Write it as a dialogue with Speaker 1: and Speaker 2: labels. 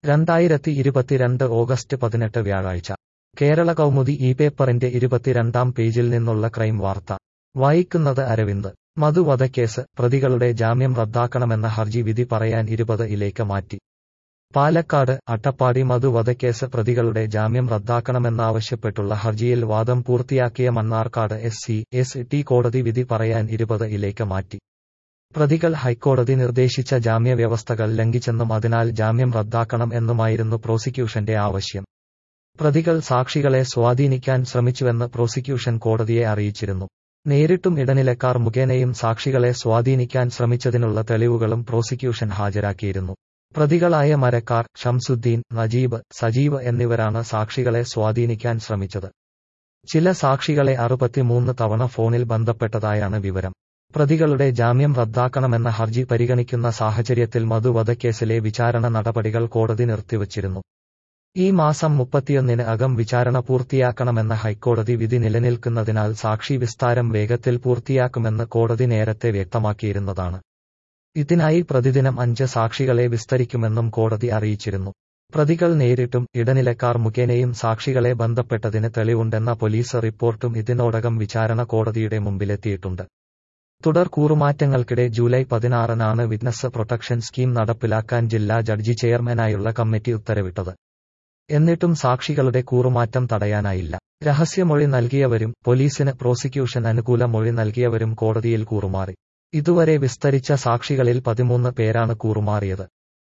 Speaker 1: രണ്ടായിരത്തി ഇരുപത്തിരണ്ട് ഓഗസ്റ്റ് പതിനെട്ട് വ്യാഴാഴ്ച കേരള കൗമുദി ഈ പേപ്പറിന്റെ ഇരുപത്തിരണ്ടാം പേജിൽ നിന്നുള്ള ക്രൈം വാർത്ത വായിക്കുന്നത് അരവിന്ദ് മധു വധക്കേസ് പ്രതികളുടെ ജാമ്യം റദ്ദാക്കണമെന്ന ഹർജി വിധി പറയാൻ ഇരുപത് ഇലേക്ക് മാറ്റി പാലക്കാട് അട്ടപ്പാടി മധു വധക്കേസ് പ്രതികളുടെ ജാമ്യം റദ്ദാക്കണമെന്നാവശ്യപ്പെട്ടുള്ള ഹർജിയിൽ വാദം പൂർത്തിയാക്കിയ Mannarkkad S C S T കോടതി വിധി പറയാൻ ഇരുപത് ഇലേക്ക് മാറ്റി പ്രതികൾ ഹൈക്കോടതി നിർദ്ദേശിച്ച ജാമ്യ വ്യവസ്ഥകൾ ലംഘിച്ചെന്നും അതിനാൽ ജാമ്യം റദ്ദാക്കണം എന്നുമായിരുന്നു പ്രോസിക്യൂഷന്റെ ആവശ്യം പ്രതികൾ സാക്ഷികളെ സ്വാധീനിക്കാൻ ശ്രമിച്ചുവെന്ന് പ്രോസിക്യൂഷൻ കോടതിയെ അറിയിച്ചിരുന്നു നേരിട്ടും ഇടനിലക്കാർ മുഖേനയും സാക്ഷികളെ സ്വാധീനിക്കാൻ ശ്രമിച്ചതിനുള്ള തെളിവുകളും പ്രോസിക്യൂഷൻ ഹാജരാക്കിയിരുന്നു പ്രതികളായ മരക്കാർ ഷംസുദ്ദീൻ നജീബ് സജീവ് എന്നിവരാണ് സാക്ഷികളെ സ്വാധീനിക്കാൻ ശ്രമിച്ചത് ചില സാക്ഷികളെ അറുപത്തിമൂന്ന് തവണ ഫോണിൽ ബന്ധപ്പെട്ടതായാണ് വിവരം പ്രതികളുടെ ജാമ്യം റദ്ദാക്കണമെന്ന ഹർജി പരിഗണിക്കുന്ന സാഹചര്യത്തിൽ മധു വധക്കേസിലെ വിചാരണ നടപടികൾ കോടതി നിർത്തിവച്ചിരുന്നു ഈ മാസം മുപ്പത്തിയൊന്നിന് അകം വിചാരണ പൂർത്തിയാക്കണമെന്ന ഹൈക്കോടതി വിധി നിലനിൽക്കുന്നതിനാൽ സാക്ഷി വിസ്താരം വേഗത്തിൽ പൂർത്തിയാക്കുമെന്ന് കോടതി നേരത്തെ വ്യക്തമാക്കിയിരുന്നതാണ് ഇതിനായി പ്രതിദിനം അഞ്ച് സാക്ഷികളെ വിസ്തരിക്കുമെന്നും കോടതി അറിയിച്ചിരുന്നു പ്രതികൾ നേരിട്ടും ഇടനിലക്കാർ മുഖേനയും സാക്ഷികളെ ബന്ധപ്പെട്ടതിന് തെളിവുണ്ടെന്ന പോലീസ് റിപ്പോർട്ടും ഇതിനോടകം വിചാരണ കോടതിയുടെ മുമ്പിലെത്തിയിട്ടുണ്ട് തുടർ കൂറുമാറ്റങ്ങൾക്കിടെ ജൂലൈ പതിനാറിനാണ് വിറ്റ്നസ് പ്രൊട്ടക്ഷൻ സ്കീം നടപ്പിലാക്കാൻ ജില്ലാ ജഡ്ജി ചെയർമാനായുള്ള കമ്മിറ്റി ഉത്തരവിട്ടത് എന്നിട്ടും സാക്ഷികളുടെ കൂറുമാറ്റം തടയാനായില്ല രഹസ്യമൊഴി നൽകിയവരും പോലീസിന് പ്രോസിക്യൂഷൻ അനുകൂല മൊഴി നൽകിയവരും കോടതിയിൽ കൂറുമാറി ഇതുവരെ വിസ്തരിച്ച സാക്ഷികളിൽ പതിമൂന്ന് പേരാണ് കൂറുമാറിയത്